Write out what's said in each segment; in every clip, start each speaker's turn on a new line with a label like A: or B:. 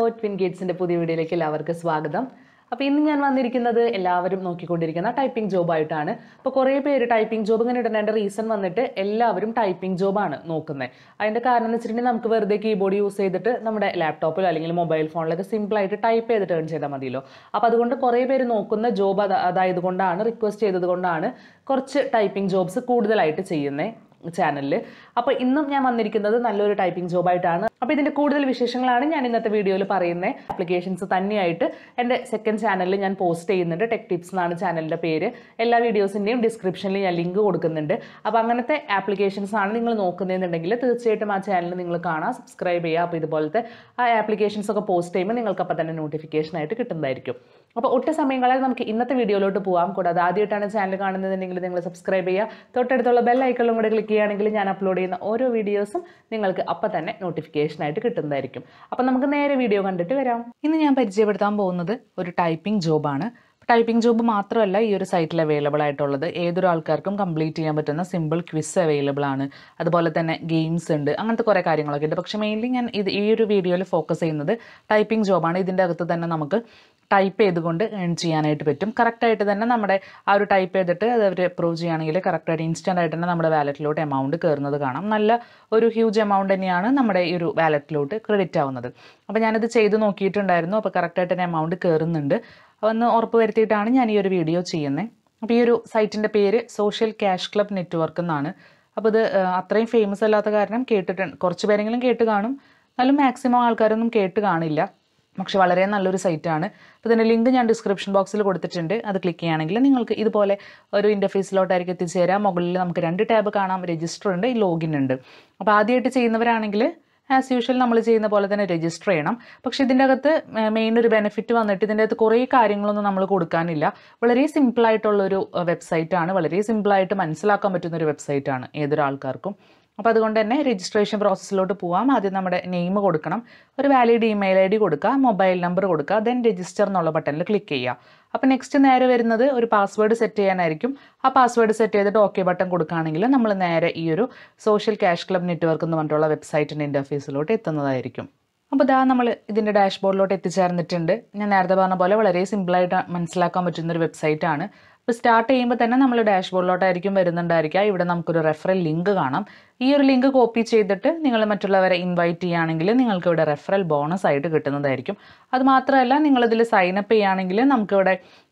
A: twin ഗേറ്റ്സിന്റെ പുതിയ വീഡിയോയിലേക്ക് എല്ലാവർക്കും സ്വാഗതം അപ്പോൾ ഇന്ന് ഞാൻ വന്നിരിക്കുന്നത് എല്ലാവരും നോക്കിക്കൊണ്ടിരിക്കുന്ന ടൈപ്പിംഗ് ജോബായിട്ടാണ് അപ്പോൾ കുറേ പേര് ടൈപ്പിംഗ് ജോബ് ഇങ്ങനെ ഇടേണ്ട റീസൺ വന്നിട്ട് എല്ലാവരും ടൈപ്പിംഗ് ജോബാണ് നോക്കുന്നത് അതിൻ്റെ കാരണം എന്ന് വെച്ചിട്ടുണ്ടെങ്കിൽ നമുക്ക് വെറുതെ കീബോർഡ് യൂസ് ചെയ്തിട്ട് നമ്മുടെ ലാപ്ടോപ്പിലോ അല്ലെങ്കിൽ മൊബൈൽ ഫോണിലൊക്കെ സിമ്പിളായിട്ട് ടൈപ്പ് ചെയ്തിട്ട് ഏൺ ചെയ്താൽ മതിയല്ലോ അപ്പോൾ അതുകൊണ്ട് കുറേ പേര് നോക്കുന്ന ജോബ് അതായത് കൊണ്ടാണ് റിക്വസ്റ്റ് ചെയ്തത് കൊണ്ടാണ് കുറച്ച് ടൈപ്പിംഗ് ജോബ്സ് കൂടുതലായിട്ട് ചെയ്യുന്നത് ചാനലിൽ അപ്പോൾ ഇന്നും ഞാൻ വന്നിരിക്കുന്നത് നല്ലൊരു ടൈപ്പിംഗ് ജോബായിട്ടാണ് അപ്പോൾ ഇതിൻ്റെ കൂടുതൽ വിശേഷങ്ങളാണ് ഞാൻ ഇന്നത്തെ വീഡിയോയിൽ പറയുന്നത് ആപ്ലിക്കേഷൻസ് തന്നെയായിട്ട് എൻ്റെ സെക്കൻഡ് ചാനലിൽ ഞാൻ പോസ്റ്റ് ചെയ്യുന്നുണ്ട് ടെക് ടിപ്സ് എന്നാണ് ചാനലിൻ്റെ പേര് എല്ലാ വീഡിയോസിൻ്റെയും ഡിസ്ക്രിപ്ഷനിൽ ഞാൻ ലിങ്ക് കൊടുക്കുന്നുണ്ട് അപ്പോൾ അങ്ങനത്തെ ആപ്ലിക്കേഷൻസ് ആണ് നിങ്ങൾ നോക്കുന്നതെന്നുണ്ടെങ്കിൽ തീർച്ചയായിട്ടും ആ ചാനൽ നിങ്ങൾ കാണാം സബ്സ്ക്രൈബ് ചെയ്യുക അപ്പോൾ ഇതുപോലത്തെ ആ ആപ്ലിക്കേഷൻസ് ഒക്കെ പോസ്റ്റ് ചെയ്യുമ്പോൾ നിങ്ങൾക്ക് അപ്പോൾ തന്നെ നോട്ടിഫിക്കേഷൻ ആയിട്ട് കിട്ടുന്നതായിരിക്കും അപ്പോൾ ഒട്ടും സമയം കളയാതെ നമുക്ക് ഇന്നത്തെ വീഡിയോയിലോട്ട് പോകാം കൂടാതെ ആദ്യമായിട്ടാണ് ചാനൽ കാണുന്നതെങ്കിൽ നിങ്ങൾ സബ്സ്ക്രൈബ് ചെയ്യുക തൊട്ടടുത്തുള്ള ബെൽ ഐക്കണിലും കൂടെ ക്ലിക്ക് ചെയ്യുകയാണെങ്കിൽ ഞാൻ അപ്ലോഡ് ചെയ്യുന്ന ഓരോ വീഡിയോസും നിങ്ങൾക്ക് അപ്പം തന്നെ നോട്ടിഫിക്കേഷൻ ആയിട്ട് കിട്ടുന്നതായിരിക്കും അപ്പം നമുക്ക് നേരെ വീഡിയോ കണ്ടിട്ട് വരാം ഇന്ന് ഞാൻ പരിചയപ്പെടുത്താൻ പോകുന്നത് ഒരു ടൈപ്പിംഗ് ജോബാണ് ടൈപ്പിംഗ് ജോബ് മാത്രമല്ല ഈ ഒരു സൈറ്റിൽ അവൈലബിൾ ആയിട്ടുള്ളത് ഏതൊരു ആൾക്കാർക്കും കംപ്ലീറ്റ് ചെയ്യാൻ പറ്റുന്ന സിമ്പിൾ ക്വിസ് അവൈലബിൾ ആണ് അതുപോലെ തന്നെ ഗെയിംസ് ഉണ്ട് അങ്ങനത്തെ കുറേ കാര്യങ്ങളൊക്കെ ഉണ്ട് പക്ഷേ മെയിൻലി ഞാൻ ഇത് ഈ ഒരു വീഡിയോയിൽ ഫോക്കസ് ചെയ്യുന്നത് ടൈപ്പിംഗ് ജോബാണ് ഇതിൻ്റെ അകത്ത് തന്നെ നമുക്ക് ടൈപ്പ് ചെയ്തുകൊണ്ട് ഏൺ ചെയ്യാനായിട്ട് പറ്റും കറക്റ്റായിട്ട് തന്നെ നമ്മുടെ ആ ഒരു ടൈപ്പ് ചെയ്തിട്ട് അത് അവർ അപ്രൂവ് ചെയ്യുകയാണെങ്കിൽ കറക്റ്റായിട്ട് ഇൻസ്റ്റൻ്റ് ആയിട്ട് തന്നെ നമ്മുടെ വാലറ്റിലോട്ട് എമൗണ്ട് കയറുന്നത് കാണാം നല്ല ഒരു ഹ്യൂജ് എമൗണ്ട് തന്നെയാണ് നമ്മുടെ ഈ ഒരു വാലറ്റിലോട്ട് ക്രെഡിറ്റ് ആവുന്നത് അപ്പോൾ ഞാനിത് ചെയ്ത് നോക്കിയിട്ടുണ്ടായിരുന്നു അപ്പോൾ കറക്റ്റായിട്ട് തന്നെ എമൗണ്ട് കയറുന്നുണ്ട് അപ്പോൾ ഒന്ന് ഉറപ്പ് വരുത്തിയിട്ടാണ് ഞാൻ ഈ ഒരു വീഡിയോ ചെയ്യുന്നത് അപ്പോൾ ഈ ഒരു സൈറ്റിൻ്റെ പേര് സോഷ്യൽ ക്യാഷ് ക്ലബ് നെറ്റ്വർക്ക് എന്നാണ് അപ്പോൾ ഇത് ആ, അത്രയും ഫേമസ് അല്ലാത്ത കാരണം കേട്ടിട്ടുണ്ട് കുറച്ച് പേരെങ്കിലും കേട്ട് കാണും എന്നാലും മാക്സിമം ആൾക്കാരൊന്നും കേട്ട് കാണില്ല പക്ഷെ വളരെ നല്ലൊരു സൈറ്റാണ് അപ്പോൾ ഇതിൻ്റെ ലിങ്ക് ഞാൻ ഡിസ്ക്രിപ്ഷൻ ബോക്സിൽ കൊടുത്തിട്ടുണ്ട് അത് ക്ലിക്ക് ചെയ്യുകയാണെങ്കിൽ നിങ്ങൾക്ക് ഇതുപോലെ ഒരു ഇൻ്റർഫേസിലോട്ടായിരിക്കും എത്തിച്ചേരാം മുകളിൽ നമുക്ക് രണ്ട് ടാബ് കാണാം രജിസ്റ്റർ ഉണ്ട് ലോഗിൻ ഉണ്ട് അപ്പോൾ ആദ്യമായിട്ട് ചെയ്യുന്നവരാണെങ്കിൽ ആസ് യൂഷ്വൽ നമ്മൾ ചെയ്യുന്ന പോലെ തന്നെ രജിസ്റ്റർ ചെയ്യണം പക്ഷേ ഇതിൻ്റെ അകത്ത് മെയിൻ ഒരു ബെനിഫിറ്റ് വന്നിട്ട് ഇതിൻ്റെ അകത്ത് കുറേ കാര്യങ്ങളൊന്നും നമ്മൾ കൊടുക്കാനില്ല വളരെ സിമ്പിളായിട്ടുള്ളൊരു വെബ്സൈറ്റാണ് വളരെ സിമ്പിളായിട്ട് മനസ്സിലാക്കാൻ പറ്റുന്ന ഒരു വെബ്സൈറ്റാണ് ഏതൊരാൾക്കാർക്കും അപ്പോൾ അതുകൊണ്ട് തന്നെ രജിസ്ട്രേഷൻ പ്രോസസ്സിലോട്ട് പോവാം ആദ്യം നമ്മുടെ നെയിം കൊടുക്കണം ഒരു വാലിഡ് ഇമെയിൽ ഐ ഡി കൊടുക്കുക മൊബൈൽ നമ്പർ കൊടുക്കുക ദെൻ രജിസ്റ്റർ എന്നുള്ള ബട്ടണിൽ ക്ലിക്ക് ചെയ്യുക അപ്പോൾ നെക്സ്റ്റ് നേരെ വരുന്നത് ഒരു പാസ്വേഡ് സെറ്റ് ചെയ്യാനായിരിക്കും ആ പാസ്വേഡ് സെറ്റ് ചെയ്തിട്ട് ഓക്കെ ബട്ടൺ കൊടുക്കുകയാണെങ്കിൽ നമ്മൾ നേരെ ഈ ഒരു സോഷ്യൽ ക്യാഷ് ക്ലബ് നെറ്റ്വർക്ക് എന്ന് പറഞ്ഞിട്ടുള്ള വെബ്സൈറ്റിൻ്റെ ഇൻ്റർഫേസിലോട്ട് എത്തുന്നതായിരിക്കും അപ്പോൾ ഇതാ നമ്മൾ ഇതിൻ്റെ ഡാഷ്ബോർഡിലോട്ട് എത്തിച്ചേർന്നിട്ടുണ്ട് ഞാൻ നേരത്തെ പറഞ്ഞ പോലെ വളരെ സിമ്പിളായിട്ട് മനസ്സിലാക്കാൻ പറ്റുന്ന ഒരു വെബ്സൈറ്റാണ് ഇപ്പോൾ സ്റ്റാർട്ട് ചെയ്യുമ്പോൾ തന്നെ നമ്മൾ ഡാഷ്ബോർഡിലോട്ടായിരിക്കും വരുന്നുണ്ടായിരിക്കുക ഇവിടെ നമുക്കൊരു റെഫറൽ ലിങ്ക് കാണാം ഈ ഒരു ലിങ്ക് കോപ്പി ചെയ്തിട്ട് നിങ്ങൾ മറ്റുള്ളവരെ ഇൻവൈറ്റ് ചെയ്യുകയാണെങ്കിൽ നിങ്ങൾക്ക് ഇവിടെ റെഫറൽ ബോണസ് ആയിട്ട് കിട്ടുന്നതായിരിക്കും അത് മാത്രമല്ല നിങ്ങളിതിൽ സൈനപ്പ് ചെയ്യുകയാണെങ്കിൽ നമുക്കിവിടെ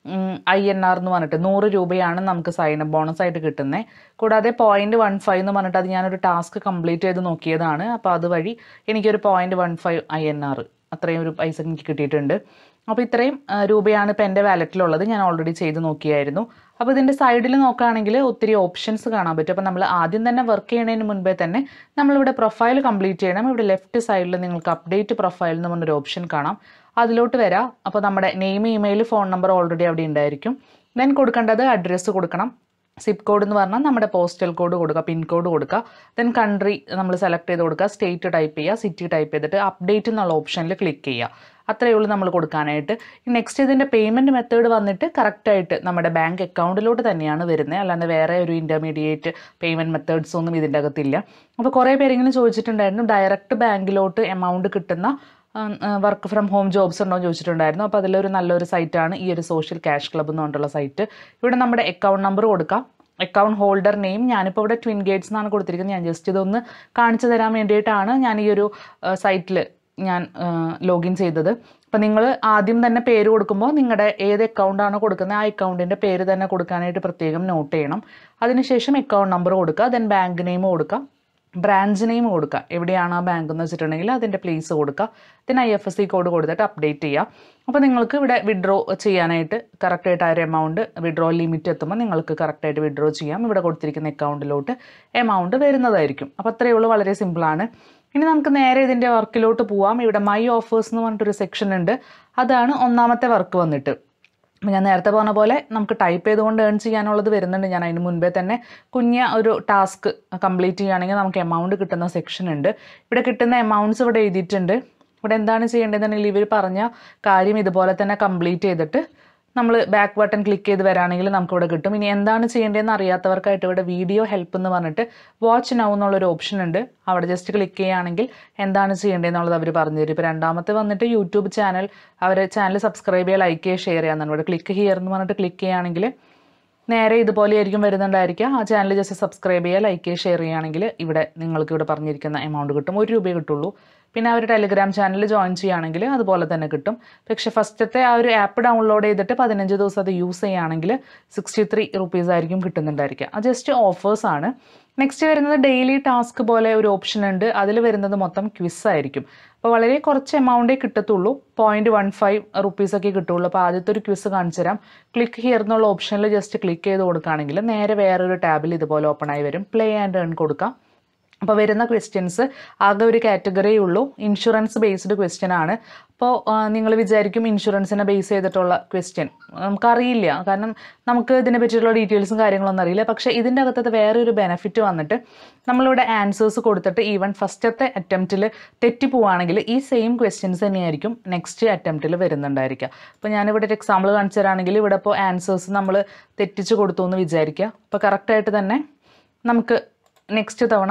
A: ഐ എൻ ആർ എന്ന് പറഞ്ഞിട്ട് നൂറ് രൂപയാണ് നമുക്ക് സൈനപ്പ് ബോണസ് ആയിട്ട് കിട്ടുന്നത് കൂടാതെ പോയിന്റ് വൺ ഫൈവ് എന്ന് പറഞ്ഞിട്ട് അത് ഞാനൊരു ടാസ്ക് കംപ്ലീറ്റ് ചെയ്ത് നോക്കിയതാണ് അപ്പോൾ അതുവഴി എനിക്കൊരു പോയിന്റ് വൺ ഫൈവ് ഐ എൻ ആർ അത്രയും ഒരു പൈസ എനിക്ക് കിട്ടിയിട്ടുണ്ട് അപ്പോൾ ഇത്രയും ആ, രൂപയാണ് ഇപ്പോൾ എൻ്റെ വാലറ്റിലുള്ളത് ഞാൻ ഓൾറെഡി ചെയ്ത് നോക്കിയായിരുന്നു അപ്പോൾ ഇതിൻ്റെ സൈഡിൽ നോക്കുകയാണെങ്കിൽ ഒത്തിരി ഓപ്ഷൻസ് കാണാൻ പറ്റും അപ്പോൾ നമ്മൾ ആദ്യം തന്നെ വർക്ക് ചെയ്യുന്നതിന് മുൻപേ തന്നെ നമ്മളിവിടെ പ്രൊഫൈൽ കംപ്ലീറ്റ് ചെയ്യണം ഇവിടെ ലെഫ്റ്റ് സൈഡിൽ നിങ്ങൾക്ക് അപ്ഡേറ്റ് പ്രൊഫൈൽ എന്ന് പറഞ്ഞൊരു ഓപ്ഷൻ കാണാം അതിലോട്ട് വരാം അപ്പോൾ നമ്മുടെ name email phone number already അവിടെ ഉണ്ടായിരിക്കും ദെൻ കൊടുക്കേണ്ടത് അഡ്രസ്സ് കൊടുക്കണം സിപ്പ് കോഡ് എന്ന് പറഞ്ഞാൽ നമ്മുടെ പോസ്റ്റൽ കോഡ് കൊടുക്കുക പിൻ കോഡ് കൊടുക്കുക ദെൻ കൺട്രി നമ്മൾ സെലക്ട് ചെയ്ത് കൊടുക്കുക സ്റ്റേറ്റ് ടൈപ്പ് ചെയ്യുക സിറ്റി ടൈപ്പ് ചെയ്തിട്ട് അപ്ഡേറ്റ് എന്നുള്ള ഓപ്ഷനിൽ ക്ലിക്ക് ചെയ്യുക അത്രയേ ഉള്ളൂ നമ്മൾ കൊടുക്കാനായിട്ട് നെക്സ്റ്റ് ഇതിൻ്റെ പേയ്മെൻറ്റ് മെത്തേഡ് വന്നിട്ട് കറക്റ്റായിട്ട് നമ്മുടെ ബാങ്ക് അക്കൗണ്ടിലോട്ട് തന്നെയാണ് വരുന്നത് അല്ലാണ്ട് വേറെ ഒരു ഇൻ്റർമീഡിയറ്റ് പേയ്മെൻറ്റ് മെത്തേഡ്സ് ഒന്നും ഇതിൻ്റെ അകത്തില്ല അപ്പോൾ കുറേ പേരിങ്ങനെ ചോദിച്ചിട്ടുണ്ടായിരുന്നു ഡയറക്റ്റ് ബാങ്കിലോട്ട് എമൗണ്ട് കിട്ടുന്ന വർക്ക് ഫ്രം ഹോം ജോബ്സ് ഉണ്ടോ എന്ന് ചോദിച്ചിട്ടുണ്ടായിരുന്നു അപ്പോൾ അതിലൊരു നല്ലൊരു സൈറ്റാണ് ഈ ഒരു സോഷ്യൽ ക്യാഷ് ക്ലബ്ബ് എന്ന് പറഞ്ഞിട്ടുള്ള സൈറ്റ് ഇവിടെ നമ്മുടെ അക്കൗണ്ട് നമ്പർ കൊടുക്കാം അക്കൗണ്ട് ഹോൾഡർ നെയിം ഞാനിപ്പോൾ ഇവിടെ ട്വിൻ ഗേറ്റ്സ് എന്നാണ് കൊടുത്തിരിക്കുന്നത് ഞാൻ ജസ്റ്റ് ഇതൊന്ന് കാണിച്ചു തരാൻ വേണ്ടിയിട്ടാണ് ഞാൻ ഈ ഒരു സൈറ്റിൽ ഞാൻ ലോഗിൻ ചെയ്തത് അപ്പോൾ നിങ്ങൾ ആദ്യം തന്നെ പേര് കൊടുക്കുമ്പോൾ നിങ്ങളുടെ ഏത് അക്കൗണ്ടാണോ കൊടുക്കുന്നത് ആ അക്കൗണ്ടിൻ്റെ പേര് തന്നെ കൊടുക്കാനായിട്ട് പ്രത്യേകം നോട്ട് ചെയ്യണം അതിനുശേഷം അക്കൗണ്ട് നമ്പർ കൊടുക്കുക ദെൻ ബാങ്ക് നെയിം കൊടുക്കുക ബ്രാഞ്ച് നെയിം കൊടുക്കുക എവിടെയാണ് ആ ബാങ്ക് എന്ന് വെച്ചിട്ടുണ്ടെങ്കിൽ അതിൻ്റെ പ്ലേസ് കൊടുക്കുക then I F S C code കൊടുത്തിട്ട് അപ്ഡേറ്റ് ചെയ്യുക അപ്പോൾ നിങ്ങൾക്ക് ഇവിടെ വിഡ്രോ ചെയ്യാനായിട്ട് കറക്റ്റായിട്ട് ആ ഒരു എമൗണ്ട് വിഡ്രോ ലിമിറ്റ് എത്തുമ്പോൾ നിങ്ങൾക്ക് കറക്റ്റായിട്ട് വിഡ്രോ ചെയ്യാം ഇവിടെ കൊടുത്തിരിക്കുന്ന അക്കൗണ്ടിലോട്ട് എമൗണ്ട് വരുന്നതായിരിക്കും അപ്പോൾ അത്രയേ ഉള്ളൂ വളരെ സിമ്പിളാണ് ഇനി നമുക്ക് നേരെ ഇതിൻ്റെ വർക്കിലോട്ട് പോവാം ഇവിടെ മൈ ഓഫേഴ്സ് എന്ന് പറഞ്ഞിട്ടൊരു സെക്ഷൻ ഉണ്ട് അതാണ് ഒന്നാമത്തെ വർക്ക് വന്നിട്ട് അപ്പോൾ ഞാൻ നേരത്തെ പറഞ്ഞ പോലെ നമുക്ക് ടൈപ്പ് ചെയ്തുകൊണ്ട് ഏൺ ചെയ്യാനുള്ളത് വരുന്നുണ്ട് ഞാൻ അതിന് മുൻപേ തന്നെ കുഞ്ഞ ഒരു ടാസ്ക് കംപ്ലീറ്റ് ചെയ്യുകയാണെങ്കിൽ നമുക്ക് എമൗണ്ട് കിട്ടുന്ന സെക്ഷൻ ഉണ്ട് ഇവിടെ കിട്ടുന്ന എമൗണ്ട്സ് ഇവിടെ എഴുതിയിട്ടുണ്ട് ഇവിടെ എന്താണ് ചെയ്യേണ്ടതെന്നുണ്ടെങ്കിൽ ഇവർ പറഞ്ഞ കാര്യം ഇതുപോലെ തന്നെ കംപ്ലീറ്റ് ചെയ്തിട്ട് നമ്മൾ ബാക്ക് ബട്ടൺ ക്ലിക്ക് ചെയ്ത് വരാണെങ്കിൽ നമുക്കിവിടെ കിട്ടും ഇനി എന്താണ് ചെയ്യേണ്ടതെന്ന് അറിയാത്തവർക്കായിട്ട് ഇവിടെ വീഡിയോ ഹെൽപ്പ് എന്ന് പറഞ്ഞിട്ട് വാച്ച് നൗ എന്നുള്ളൊരു ഓപ്ഷൻ ഉണ്ട് അവിടെ ജസ്റ്റ് ക്ലിക്ക് ചെയ്യുകയാണെങ്കിൽ എന്താണ് ചെയ്യേണ്ടതെന്നുള്ളത് അവർ പറഞ്ഞു തരും ഇപ്പോൾ രണ്ടാമത്തെ വന്നിട്ട് യൂട്യൂബ് ചാനൽ അവർ ചാനൽ സബ്സ്ക്രൈബ് ചെയ്യുക ലൈക്ക് ചെയ്യുക ഷെയർ ചെയ്യാന്നാണ് ഇവിടെ ക്ലിക്ക് ഹിയർ എന്ന് പറഞ്ഞിട്ട് ക്ലിക്ക് ചെയ്യുകയാണെങ്കിൽ നേരെ ഇതുപോലെ ആയിരിക്കും വരുന്നുണ്ടായിരിക്കുക ആ ചാനൽ ജസ്റ്റ് സബ്സ്ക്രൈബ് ചെയ്യുക ലൈക്ക് ചെയ്യുക ഷെയർ ചെയ്യുകയാണെങ്കിൽ ഇവിടെ നിങ്ങൾക്ക് ഇവിടെ പറഞ്ഞിരിക്കുന്ന എമൗണ്ട് കിട്ടും ഒരു രൂപയെ കിട്ടുള്ളൂ പിന്നെ അവർ ടെലിഗ്രാം ചാനൽ ജോയിൻ ചെയ്യുകയാണെങ്കിൽ അതുപോലെ തന്നെ കിട്ടും പക്ഷേ ഫസ്റ്റത്തെ ആ ഒരു ആപ്പ് ഡൗൺലോഡ് ചെയ്തിട്ട് പതിനഞ്ച് ദിവസം അത് യൂസ് ചെയ്യുകയാണെങ്കിൽ സിക്സ്റ്റി ത്രീ റുപ്പീസ് ആയിരിക്കും കിട്ടുന്നുണ്ടായിരിക്കുക അത് ജസ്റ്റ് ഓഫേഴ്സ് ആണ് നെക്സ്റ്റ് വരുന്നത് ഡെയിലി ടാസ്ക് പോലെ ഒരു ഓപ്ഷൻ ഉണ്ട് അതിൽ വരുന്നത് മൊത്തം ക്വിസ് ആയിരിക്കും അപ്പോൾ വളരെ കുറച്ച് എമൗണ്ടേ കിട്ടത്തുള്ളൂ പോയിന്റ് വൺ ഫൈവ് റുപ്പീസ് ഒക്കെ കിട്ടുള്ളൂ അപ്പോൾ ആദ്യത്തെ ഒരു ക്വിസ് കാണിച്ചു തരാം ക്ലിക്ക് ഹിയർ എന്നുള്ള ഓപ്ഷനിൽ ജസ്റ്റ് ക്ലിക്ക് ചെയ്ത് കൊടുക്കുകയാണെങ്കിൽ നേരെ വേറൊരു ടാബിൽ ഇതുപോലെ ഓപ്പൺ ആയി വരും പ്ലേ ആൻഡ് ഏൺ കൊടുക്കാം അപ്പോൾ വരുന്ന ക്വസ്റ്റ്യൻസ് ആകെ ഒരു കാറ്റഗറിയേ ഉള്ളൂ ഇൻഷുറൻസ് ബേസ്ഡ് ക്വസ്റ്റ്യൻ ആണ് അപ്പോൾ നിങ്ങൾ വിചാരിക്കും ഇൻഷുറൻസിനെ ബേസ് ചെയ്തിട്ടുള്ള ക്വസ്റ്റ്യൻ നമുക്കറിയില്ല കാരണം നമുക്ക് ഇതിനെ പറ്റിയിട്ടുള്ള ഡീറ്റെയിൽസും കാര്യങ്ങളൊന്നും അറിയില്ല പക്ഷേ ഇതിൻ്റെ അകത്തത് വേറൊരു ബെനിഫിറ്റ് വന്നിട്ട് നമ്മളിവിടെ ആൻസേഴ്സ് കൊടുത്തിട്ട് ഈവൻ ഫസ്റ്റത്തെ അറ്റംപ്റ്റിൽ തെറ്റിപ്പോവാണെങ്കിൽ ഈ സെയിം ക്വസ്റ്റ്യൻസ് തന്നെയായിരിക്കും നെക്സ്റ്റ് അറ്റംപ്റ്റിൽ വരുന്നുണ്ടായിരിക്കുക അപ്പോൾ ഞാനിവിടെ ഒരു എക്സാമ്പിൾ കാണിച്ചു തരാണെങ്കിൽ ഇവിടെ ഇപ്പോൾ ആൻസേഴ്സ് നമ്മൾ തെറ്റിച്ച് കൊടുത്തു എന്ന് വിചാരിക്കുക അപ്പോൾ കറക്റ്റായിട്ട് തന്നെ നമുക്ക് നെക്സ്റ്റ് തവണ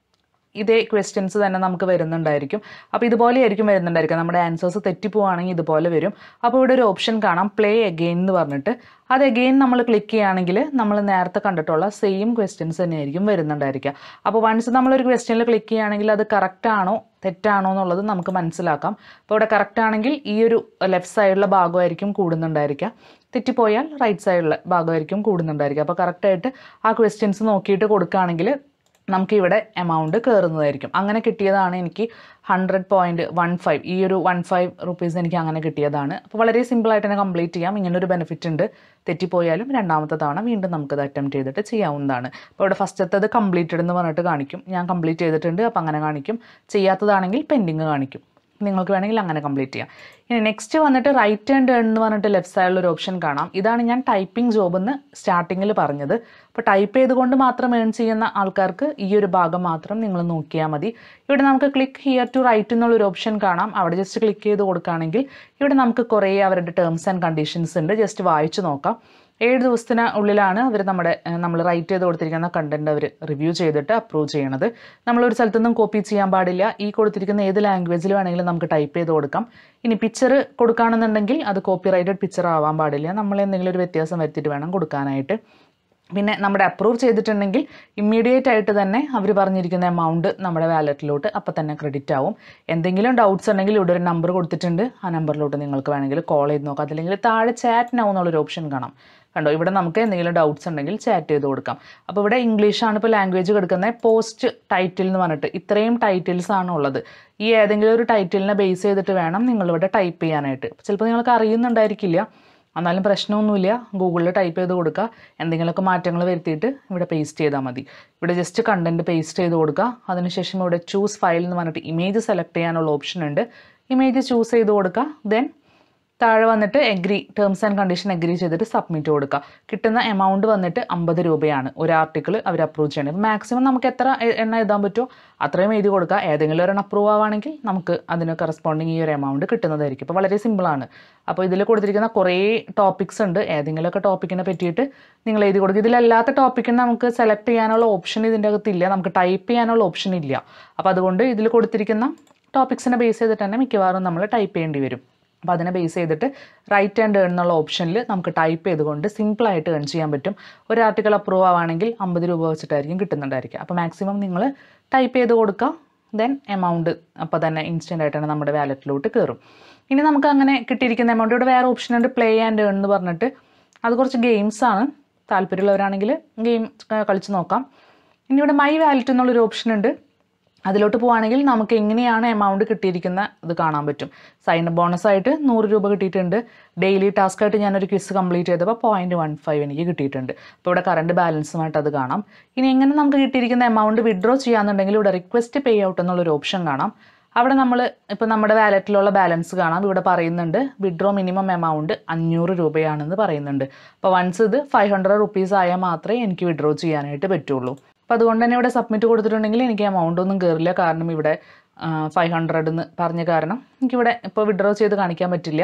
A: ഇതേ ക്വസ്റ്റ്യൻസ് തന്നെ നമുക്ക് വരുന്നുണ്ടായിരിക്കും അപ്പോൾ ഇതുപോലെ ആയിരിക്കും വരുന്നുണ്ടായിരിക്കും നമ്മുടെ ആൻസേഴ്സ് തെറ്റിപ്പോവാണെങ്കിൽ ഇതുപോലെ വരും അപ്പോൾ ഇവിടെ ഒരു ഓപ്ഷൻ കാണാം പ്ലേ അഗെയിൻ എന്ന് പറഞ്ഞിട്ട് അത് അഗെയിൻ നമ്മൾ ക്ലിക്ക് ചെയ്യുകയാണെങ്കിൽ നമ്മൾ നേരത്തെ കണ്ടിട്ടുള്ള സെയിം ക്വസ്റ്റ്യൻസ് തന്നെയായിരിക്കും വരുന്നുണ്ടായിരിക്കുക അപ്പോൾ വൺസ് നമ്മളൊരു ക്വസ്റ്റ്യനിൽ ക്ലിക്ക് ചെയ്യുകയാണെങ്കിൽ അത് കറക്റ്റ് ആണോ തെറ്റാണോ എന്നുള്ളത് നമുക്ക് മനസ്സിലാക്കാം അപ്പോൾ ഇവിടെ കറക്റ്റ് ആണെങ്കിൽ ഈ ഒരു ലെഫ്റ്റ് സൈഡിലെ ഭാഗമായിരിക്കും കൂടുന്നുണ്ടായിരിക്കുക തെറ്റിപ്പോയാൽ റൈറ്റ് സൈഡിലെ ഭാഗമായിരിക്കും കൂടുന്നുണ്ടായിരിക്കുക അപ്പോൾ കറക്റ്റായിട്ട് ആ ക്വസ്റ്റ്യൻസ് നോക്കിയിട്ട് കൊടുക്കുകയാണെങ്കിൽ നമുക്കിവിടെ എമൗണ്ട് കയറുന്നതായിരിക്കും അങ്ങനെ കിട്ടിയതാണ് എനിക്ക് ഹൺഡ്രഡ് പോയിൻറ്റ് വൺ ഫൈവ് ഈ ഒരു വൺ ഫൈവ് റുപ്പീസ് എനിക്ക് അങ്ങനെ കിട്ടിയതാണ് അപ്പോൾ വളരെ സിമ്പിളായിട്ട് തന്നെ കംപ്ലീറ്റ് ചെയ്യാം ഇങ്ങനൊരു ബെനിഫിറ്റ് ഉണ്ട് തെറ്റിപ്പോയാലും രണ്ടാമത്തെ തവണ വീണ്ടും നമുക്കത് അറ്റംപ്റ്റ് ചെയ്തിട്ട് ചെയ്യാവുന്നതാണ് അപ്പോൾ ഇവിടെ ഫസ്റ്റത്തത് കംപ്ലീറ്റഡ് എന്ന് പറഞ്ഞിട്ട് കാണിക്കും ഞാൻ കംപ്ലീറ്റ് ചെയ്തിട്ടുണ്ട് അപ്പോൾ അങ്ങനെ കാണിക്കും ചെയ്യാത്തതാണെങ്കിൽ പെൻഡിങ് കാണിക്കും നിങ്ങൾക്ക് വേണമെങ്കിൽ അങ്ങനെ കംപ്ലീറ്റ് ചെയ്യാം ഇനി നെക്സ്റ്റ് വന്നിട്ട് റൈറ്റ് ആൻഡ് ഏൺ എന്ന് പറഞ്ഞിട്ട് ലെഫ്റ്റ് സൈഡിൽ ഒരു ഓപ്ഷൻ കാണാം ഇതാണ് ഞാൻ ടൈപ്പിംഗ് ജോബ് എന്ന് സ്റ്റാർട്ടിങ്ങിൽ പറഞ്ഞത് അപ്പോൾ ടൈപ്പ് ചെയ്തുകൊണ്ട് മാത്രം ഏൺ ചെയ്യുന്ന ആൾക്കാർക്ക് ഈ ഒരു ഭാഗം മാത്രം നിങ്ങൾ നോക്കിയാൽ മതി ഇവിടെ നമുക്ക് ക്ലിക്ക് ഹിയർ ടു റൈറ്റ് എന്നുള്ളൊരു ഓപ്ഷൻ കാണാം അവിടെ ജസ്റ്റ് ക്ലിക്ക് ചെയ്ത് കൊടുക്കുകയാണെങ്കിൽ ഇവിടെ നമുക്ക് കുറേ അവരുടെ ടേംസ് ആൻഡ് കണ്ടീഷൻസ് ഉണ്ട് ജസ്റ്റ് വായിച്ചു നോക്കാം ഏഴ് ദിവസത്തിന് ഉള്ളിലാണ് അവർ നമ്മുടെ നമ്മൾ റൈറ്റ് ചെയ്ത് കൊടുത്തിരിക്കുന്ന കണ്ടന്റ് അവർ റിവ്യൂ ചെയ്തിട്ട് അപ്രൂവ് ചെയ്യണത് നമ്മളൊരു സ്ഥലത്തു നിന്നും കോപ്പി ചെയ്യാൻ പാടില്ല ഈ കൊടുത്തിരിക്കുന്ന ഏത് ലാംഗ്വേജിൽ വേണമെങ്കിലും നമുക്ക് ടൈപ്പ് ചെയ്ത് കൊടുക്കാം ഇനി പിക്ചർ കൊടുക്കുകയാണെന്നുണ്ടെങ്കിൽ അത് കോപ്പി റൈറ്റഡ് പിക്ചർ ആവാൻ പാടില്ല നമ്മൾ എന്തെങ്കിലും ഒരു വ്യത്യാസം വരുത്തിയിട്ട് വേണം കൊടുക്കാനായിട്ട് പിന്നെ നമ്മുടെ അപ്രൂവ് ചെയ്തിട്ടുണ്ടെങ്കിൽ ഇമ്മീഡിയറ്റ് ആയിട്ട് തന്നെ അവർ പറഞ്ഞിരിക്കുന്ന എമൗണ്ട് നമ്മുടെ വാലറ്റിലോട്ട് അപ്പം തന്നെ ക്രെഡിറ്റ് ആവും എന്തെങ്കിലും ഡൗട്ട്സ് ഉണ്ടെങ്കിൽ ഇവിടെ ഒരു നമ്പർ കൊടുത്തിട്ടുണ്ട് ആ നമ്പറിലോട്ട് നിങ്ങൾക്ക് വേണമെങ്കിൽ കോൾ ചെയ്ത് നോക്കാം അതല്ലെങ്കിൽ താഴെ ചാറ്റ് നൗ എന്നുള്ളൊരു ഓപ്ഷൻ കാണാം കണ്ടോ ഇവിടെ നമുക്ക് എന്തെങ്കിലും ഡൗട്ട്സ് ഉണ്ടെങ്കിൽ ചാറ്റ് ചെയ്ത് കൊടുക്കാം അപ്പോൾ ഇവിടെ ഇംഗ്ലീഷാണ് ഇപ്പോൾ ലാംഗ്വേജ് കൊടുക്കുന്നത് പോസ്റ്റ് ടൈറ്റിൽ എന്ന് പറഞ്ഞിട്ട് ഇത്രയും ടൈറ്റിൽസ് ആണ് ഉള്ളത് ഈ ഏതെങ്കിലും ഒരു ടൈറ്റിലിനെ ബേസ് ചെയ്തിട്ട് വേണം നിങ്ങളിവിടെ ടൈപ്പ് ചെയ്യാനായിട്ട് ചിലപ്പോൾ നിങ്ങൾക്ക് അറിയുന്നുണ്ടായിരിക്കില്ല എന്നാലും പ്രശ്നമൊന്നുമില്ല ഗൂഗിളിൽ ടൈപ്പ് ചെയ്ത് കൊടുക്കുക എന്തെങ്കിലുമൊക്കെ മാറ്റങ്ങൾ വരുത്തിയിട്ട് ഇവിടെ പേസ്റ്റ് ചെയ്താൽ മതി ഇവിടെ ജസ്റ്റ് കണ്ടൻറ്റ് പേസ്റ്റ് ചെയ്ത് കൊടുക്കുക അതിനുശേഷം ഇവിടെ ചൂസ് ഫയൽ എന്ന് പറഞ്ഞിട്ട് ഇമേജ് സെലക്ട് ചെയ്യാനുള്ള ഓപ്ഷൻ ഉണ്ട് ഇമേജ് ചൂസ് ചെയ്ത് കൊടുക്കുക ദെൻ താഴെ വന്നിട്ട് agree terms and condition agree ചെയ്തിട്ട് സബ്മിറ്റ് കൊടുക്കുക കിട്ടുന്ന എമൗണ്ട് വന്നിട്ട് അമ്പത് രൂപയാണ് ഒരു ആർട്ടിക്കിൾ അവർ അപ്രൂവ് ചെയ്യണം അപ്പോൾ മാക്സിമം നമുക്ക് എത്ര എ- എണ്ണം എഴുതാൻ പറ്റുമോ അത്രയും എഴുതി കൊടുക്കുക ഏതെങ്കിലും ഒരെണ്ണം അപ്രൂവ് ആവുകയാണെങ്കിൽ നമുക്ക് അതിന് കറസ്പോണ്ടിങ് ഈ ഒരു എമൗണ്ട് കിട്ടുന്നതായിരിക്കും അപ്പോൾ വളരെ സിമ്പിളാണ് അപ്പോൾ ഇതിൽ കൊടുത്തിരിക്കുന്ന കുറേ ടോപ്പിക്സ് ഉണ്ട് ഏതെങ്കിലുമൊക്കെ ടോപ്പിക്കിനെ പറ്റിയിട്ട് നിങ്ങൾ എഴുതി കൊടുക്കുക ഇതിലല്ലാത്ത ടോപ്പിക്കിന് നമുക്ക് സെലക്ട് ചെയ്യാനുള്ള ഓപ്ഷൻ ഇതിൻ്റെ അകത്തില്ല നമുക്ക് ടൈപ്പ് ചെയ്യാനുള്ള ഓപ്ഷൻ ഇല്ല അപ്പോൾ അതുകൊണ്ട് ഇതിൽ കൊടുത്തിരിക്കുന്ന ടോപ്പിക്സിനെ ബേസ് ചെയ്തിട്ട് തന്നെ മിക്കവാറും നമ്മൾ ടൈപ്പ് ചെയ്യേണ്ടി വരും അപ്പോൾ അതിനെ ബേസ് ചെയ്തിട്ട് റൈറ്റ് ആൻഡ് ഏൺ എന്നുള്ള ഓപ്ഷനിൽ നമുക്ക് ടൈപ്പ് ചെയ്തുകൊണ്ട് സിമ്പിളായിട്ട് ഏൺ ചെയ്യാൻ പറ്റും ഒരു ആർട്ടിക്കൽ അപ്രൂവ് ആവുകയാണെങ്കിൽ അമ്പത് രൂപ വെച്ചിട്ടായിരിക്കും കിട്ടുന്നുണ്ടായിരിക്കുക അപ്പോൾ മാക്സിമം നിങ്ങൾ ടൈപ്പ് ചെയ്ത് കൊടുക്കുക ദെൻ എമൗണ്ട് അപ്പോൾ തന്നെ ഇൻസ്റ്റൻ്റ് ആയിട്ടാണ് നമ്മുടെ വാലറ്റിലോട്ട് കയറും ഇനി നമുക്ക് അങ്ങനെ കിട്ടിയിരിക്കുന്ന എമൗണ്ട് ഇവിടെ വേറെ ഓപ്ഷൻ ഉണ്ട് പ്ലേ ആൻഡ് ഏൺ എന്ന് പറഞ്ഞിട്ട് അത് കുറച്ച് ഗെയിംസ് ആണ് താല്പര്യമുള്ളവരാണെങ്കിൽ ഗെയിം കളിച്ച് നോക്കാം ഇനി ഇവിടെ മൈ വാലറ്റ് എന്നുള്ളൊരു ഓപ്ഷൻ ഉണ്ട് അതിലോട്ട് പോവുകയാണെങ്കിൽ നമുക്ക് എങ്ങനെയാണ് എമൗണ്ട് കിട്ടിയിരിക്കുന്ന ഇത് കാണാൻ പറ്റും സൈൻ അപ്പ് ബോണസ് ആയിട്ട് നൂറ് രൂപ കിട്ടിയിട്ടുണ്ട് ഡെയിലി ടാസ്ക് ആയിട്ട് ഞാനൊരു ക്വിസ് കംപ്ലീറ്റ് ചെയ്തപ്പോൾ പോയിന്റ് വൺ ഫൈവ് എനിക്ക് കിട്ടിയിട്ടുണ്ട് അപ്പോൾ ഇവിടെ കറണ്ട് ബാലൻസുമായിട്ട് അത് കാണാം ഇനി എങ്ങനെ നമുക്ക് കിട്ടിയിരിക്കുന്ന എമൗണ്ട് വിഡ്രോ ചെയ്യാന്നുണ്ടെങ്കിൽ ഇവിടെ റിക്വസ്റ്റ് പേ ഔട്ട് എന്നുള്ളൊരു ഓപ്ഷൻ കാണാം അവിടെ നമ്മൾ ഇപ്പോൾ നമ്മുടെ വാലറ്റിലുള്ള ബാലൻസ് കാണാം ഇവിടെ പറയുന്നുണ്ട് വിഡ്രോ മിനിമം എമൗണ്ട് അഞ്ഞൂറ് രൂപയാണെന്ന് പറയുന്നുണ്ട് അപ്പോൾ വൺസ് ഇത് ഫൈവ് ഹൺഡ്രഡ് റുപ്പീസ് ആയാൽ മാത്രമേ എനിക്ക് വിഡ്രോ ചെയ്യാനായിട്ട് പറ്റുള്ളൂ അപ്പോൾ അതുകൊണ്ട് തന്നെ ഇവിടെ സബ്മിറ്റ് കൊടുത്തിട്ടുണ്ടെങ്കിൽ എനിക്ക് എമൗണ്ട് ഒന്നും കയറില്ല കാരണം ഇവിടെ ഫൈവ് ഹൺഡ്രഡ് എന്ന് പറഞ്ഞ കാരണം എനിക്കിവിടെ ഇപ്പോൾ വിഡ്രോ ചെയ്ത് കാണിക്കാൻ പറ്റില്ല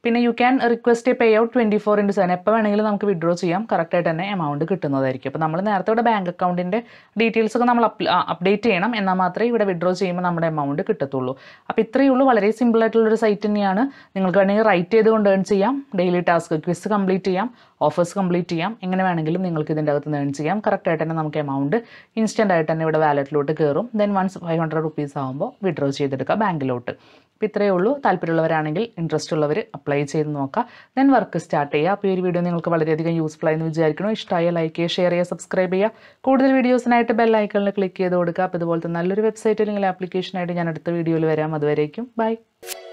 A: പിന്നെ you can request a pay out twenty four into seven എപ്പോൾ വേണമെങ്കിലും നമുക്ക് വിഡ്രോ ചെയ്യാം കറക്റ്റായിട്ട് തന്നെ എമൗണ്ട് കിട്ടുന്നതായിരിക്കും അപ്പോൾ നമ്മൾ നേരത്തെ ഇവിടെ ബാങ്ക് അക്കൗണ്ടിൻ്റെ ഡീറ്റെയിൽസ് ഒക്കെ നമ്മൾ അപ്ഡേറ്റ് ചെയ്യണം എന്നാൽ മാത്രമേ ഇവിടെ വിഡ്രോ ചെയ്യുമ്പോൾ നമ്മുടെ എമൗണ്ട് കിട്ടത്തുള്ളൂ അപ്പോൾ ഇത്രയേ ഉള്ളൂ വളരെ സിമ്പിൾ ആയിട്ടുള്ളൊരു സൈറ്റ് തന്നെയാണ് നിങ്ങൾക്ക് വേണമെങ്കിൽ റൈറ്റ് ചെയ്തുകൊണ്ട് ഏൺ ചെയ്യാം ഡെയിലി ടാസ്ക് ക്വിസ് കംപ്ലീറ്റ് ചെയ്യാം ഓഫേഴ്സ് കംപ്ലീറ്റ് ചെയ്യാം എങ്ങനെ വേണമെങ്കിലും നിങ്ങൾക്ക് ഇതിൻ്റെ അകത്ത് ഏൺ ചെയ്യാം കറക്റ്റായിട്ട് തന്നെ നമുക്ക് എമൗണ്ട് ഇൻസ്റ്റൻ്റ് ആയിട്ട് തന്നെ ഇവിടെ വാലറ്റിലോട്ട് കയറും then once five hundred rupees ആകുമ്പോൾ വിഡ്രോ ചെയ്തെടുക്കുക ബാങ്കിലോട്ട് അപ്പോൾ ഇത്രയേ ഉള്ളൂ താല്പര്യമുള്ളവരാണെങ്കിൽ ഇൻട്രസ്റ്റ് ഉള്ളവർ അപ്ലൈ ചെയ്ത് നോക്കുക ദെൻ വർക്ക് സ്റ്റാർട്ട് ചെയ്യുക അപ്പോൾ ഈ ഒരു വീഡിയോ നിങ്ങൾക്ക് വളരെയധികം യൂസ്ഫുൾ ആയെന്ന് വിചാരിക്കുന്നു ഇഷ്ടമായ ലൈക്ക് ചെയ്യുക ഷെയർ ചെയ്യുക സബ്സ്ക്രൈബ് ചെയ്യുക കൂടുതൽ വീഡിയോസിനായിട്ട് ബെൽ ഐക്കണിൽ ക്ലിക്ക് ചെയ്ത് കൊടുക്കുക അപ്പോൾ ഇതുപോലത്തെ നല്ലൊരു വെബ്സൈറ്റ് അല്ലെങ്കിൽ ആപ്ലിക്കേഷനായിട്ട് ഞാൻ അടുത്ത വീഡിയോയിൽ വരാം അതുവരേക്കും ബൈ